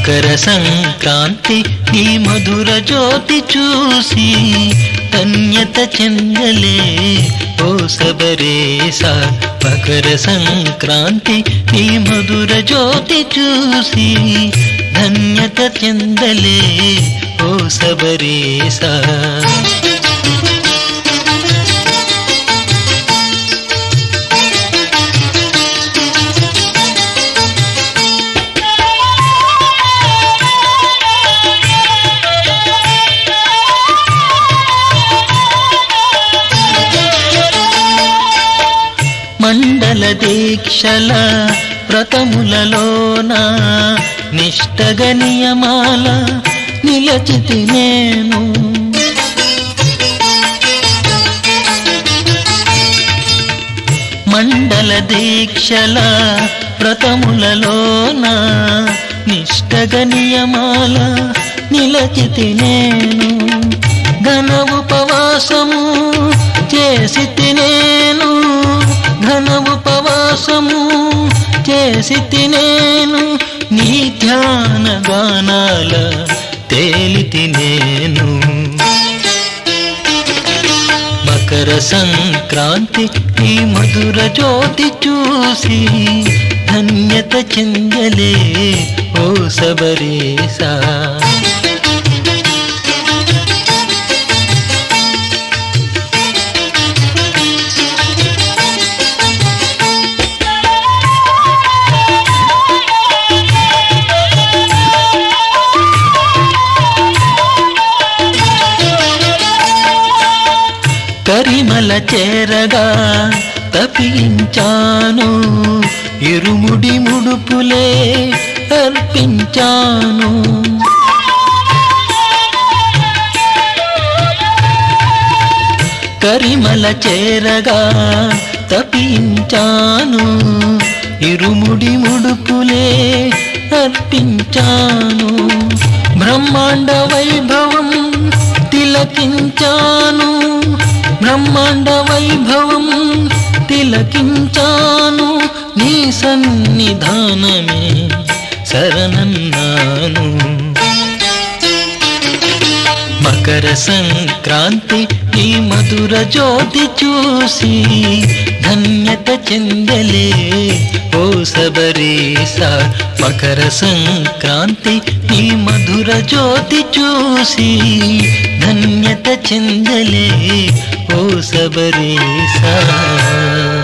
మకర సంక్రాంతి ఈ మధుర జ్యోతి చూసి ధన్యత చెందలే ఓ సబరేస మకర సంక్రాంతి ఈ మధుర జ్యోతి చూసి ధన్యత చెందలే ఓ సబరేసా మండల దీక్షల వ్రతములలోన నిష్టగ నియమాల నిలచితి నేను మండల దీక్షల వ్రతములలోన నిష్టగ నియమాల నిలచితి నేను ఘన ఉపవాసము చేసి నేను ఘన ఉపవాసము చేసి నేను నీ ధ్యాన గానాల తేలితి నేను మకర సంక్రాంతి ఈ మధుర జ్యోతి చూసి ధన్యత చెందలే ఓ సబరేసా కరిమల చేరగా తపించాను ఇరుముడి ముడుపులే అర్పించాను కరిమల చేరగా తపించాను ఇరుముడి ముడుపులే అర్పించాను బ్రహ్మాండ వైభవం తిలకించాను బ్రహ్మాండ వైభవం తిలకించాను నీ సన్నిధానమే శరణన్నాను మకర సంక్రాంతి ఈ మధుర జ్యోతి చూసి ధన్యత చెందలే ఓ సబరీస మకర సంక్రాంతి ఈ మధుర జ్యోతి చూసి ధన్యత చెందలే ఓ సబరీసా